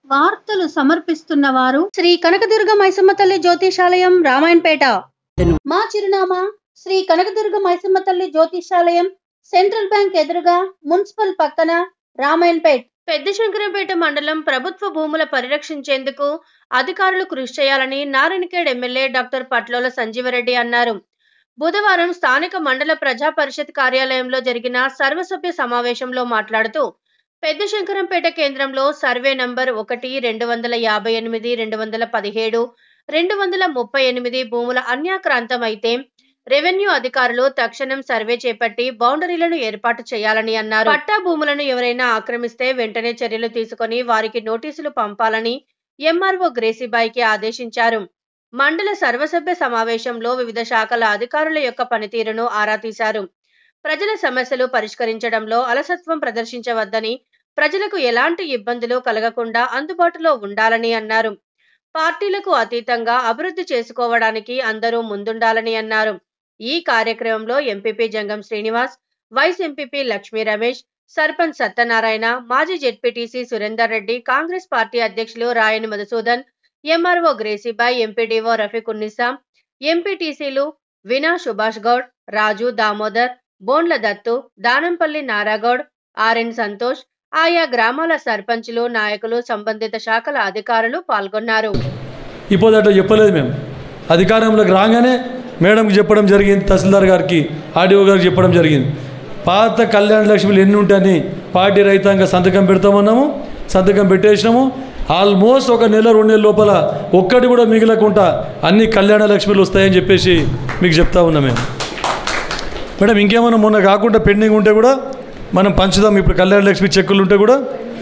వార్తలు సమర్పిస్తున్న వారు శ్రీ కనకదుర్గ మైసమ్మ తల్లి జ్యోతిషాలయం రామాయణపేట మా చిరునామా శ్రీ కనకదుర్గ మైసమ్మ తల్లి జ్యోతిషాలయం సెంట్రల్ బ్యాంక్ ఎదురుగా మున్సిపల్ పక్కన రామాయణపేట్ పెద్ద శంకరంపేట మండలం ప్రభుత్వ భూముల పరిరక్షించేందుకు అధికారులు కృషి చేయాలని నారాయణఖేడ్ ఎమ్మెల్యే డాక్టర్ పట్లోల సంజీవరెడ్డి అన్నారు బుధవారం స్థానిక మండల ప్రజా పరిషత్ కార్యాలయంలో జరిగిన సర్వసభ్య సమావేశంలో మాట్లాడుతూ పెద్ద శంకరంపేట కేంద్రంలో సర్వే నంబర్ ఒకటి రెండు వందల యాభై ఎనిమిది రెండు వందల పదిహేడు రెండు వందల ముప్పై ఎనిమిది భూముల అన్యాక్రాంతం అయితే రెవెన్యూ అధికారులు తక్షణం సర్వే చేపట్టి బౌండరీలను ఏర్పాటు చేయాలని అన్నారు పట్టా భూములను ఎవరైనా ఆక్రమిస్తే వెంటనే చర్యలు తీసుకొని వారికి నోటీసులు పంపాలని ఎంఆర్ఓ గ్రేసీబాయికి ఆదేశించారు మండల సర్వసభ్య సమావేశంలో వివిధ శాఖల అధికారుల యొక్క పనితీరును ఆరా తీశారు ప్రజల సమస్యలు పరిష్కరించడంలో అలసత్వం ప్రదర్శించవద్దని ప్రజలకు ఎలాంటి ఇబ్బందులు కలగకుండా అందుబాటులో ఉండాలని అన్నారు పార్టీలకు అతీతంగా అభివృద్ధి చేసుకోవడానికి అందరూ ముందుండాలని అన్నారు ఈ కార్యక్రమంలో MPP Jangam Srinivas vice MPP Lakshmi Ramesh sarpanch Satyanarayana మాజీ జెడ్పీటీసీ సురేందర్ రెడ్డి కాంగ్రెస్ పార్టీ అధ్యక్షులు రాయని మధుసూదన్ ఎంఆర్ఓ గ్రేసీబాయ్ ఎంపీడీఓ రఫీక్ ఉన్నిసా ఎంపీటీసీలు వినా సుభాష్ గౌడ్ రాజు దామోదర్ బోండ్ల దత్తు దానంపల్లి నారాగౌడ్ ఆర్ఎన్ సంతోష్ ఆయా గ్రామాల సర్పంచులు నాయకులు సంబంధిత శాఖల అధికారులు పాల్గొన్నారు ఇప్పుడు అట్లా చెప్పలేదు మేము అధికారంలోకి రాగానే మేడంకి చెప్పడం జరిగింది తహసీల్దార్ గారికి ఆర్డీఓ గారికి చెప్పడం జరిగింది పాత కళ్యాణ లక్ష్మిలు ఎన్ని ఉంటాయని పార్టీ రైతాంగ సంతకం పెడతామన్నాము సంతకం పెట్టేసినాము ఆల్మోస్ట్ ఒక నెల రెండు నెలల లోపల ఒక్కటి కూడా మిగలకుండా అన్ని కళ్యాణ లక్ష్మిలు వస్తాయని చెప్పేసి మీకు చెప్తా ఉన్నాం మేము మేడం ఇంకేమైనా మొన్న కాకుండా పెండింగ్ ఉంటే కూడా మనం పంచుదాం ఇప్పుడు కళ్యాణ లక్ష్మి చెక్కులు ఉంటే కూడా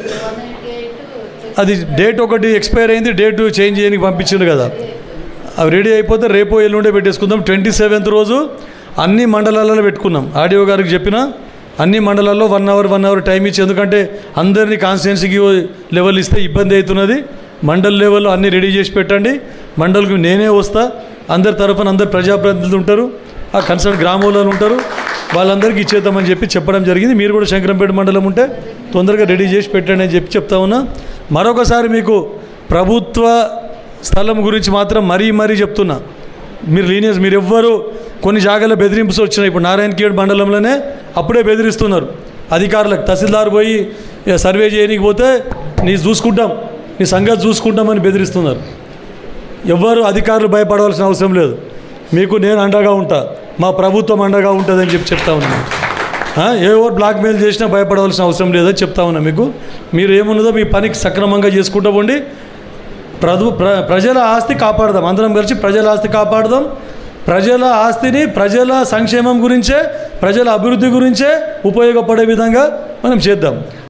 అది డేట్ ఒకటి ఎక్స్పైర్ అయింది డేట్ చేంజ్ చేయడానికి పంపించిండు కదా అవి రెడీ అయిపోతే రేపు ఎల్లుండే పెట్టేసుకుందాం ట్వంటీ సెవెంత్ రోజు అన్ని మండలాలలో పెట్టుకున్నాం ఆడియో గారికి చెప్పిన అన్ని మండలాల్లో one hour one hour time ఇచ్చి ఎందుకంటే అందరినీ కాన్స్టిట్యున్సీకి లెవెల్ ఇస్తే ఇబ్బంది అవుతున్నది మండల్ లెవెల్లో అన్ని రెడీ చేసి పెట్టండి మండల్కి నేనే వస్తా అందరి తరఫున అందరు ప్రజాప్రతినిధులు ఉంటారు ఆ కన్సర్న్ గ్రామంలో ఉంటారు వాళ్ళందరికీ ఇచ్చేద్దామని చెప్పి చెప్పడం జరిగింది మీరు కూడా శంకరంపేట మండలం ఉంటే తొందరగా రెడీ చేసి పెట్టండి అని చెప్పి చెప్తా ఉన్నా మరొకసారి మీకు ప్రభుత్వ స్థలం గురించి మాత్రం మరీ మరీ చెప్తున్నా మీరు లీనియర్స్ మీరు ఎవ్వరు కొన్ని జాగాలో బెదిరింపుస్ వచ్చినాయి ఇప్పుడు నారాయణఖేడ్ మండలంలోనే అప్పుడే బెదిరిస్తున్నారు అధికారులకు తహసీల్దార్ పోయి ఇక సర్వే చేయడానికి పోతే నీ చూసుకుంటాం నీ సంగతి చూసుకుంటామని బెదిరిస్తున్నారు ఎవ్వరు అధికారులు భయపడవలసిన అవసరం లేదు మీకు నేను అండగా ఉంటా మా ప్రభుత్వం అండగా ఉంటుందని చెప్పి చెప్తా ఉన్నాను ఆ, ఏ ఎవరు బ్లాక్మెయిల్ చేసినా భయపడవలసిన అవసరం లేదని చెప్తా ఉన్నా మీకు మీరు ఏమున్నదో మీ పనికి సక్రమంగా చేసుకుంటూ పోండి ప్రదు ప్ర ప్రజల ఆస్తి కాపాడదాం అందరం కలిసి ప్రజల ఆస్తి కాపాడదాం ప్రజల ఆస్తిని ప్రజల సంక్షేమం గురించే ప్రజల అభివృద్ధి గురించే ఉపయోగపడే విధంగా మనం చేద్దాం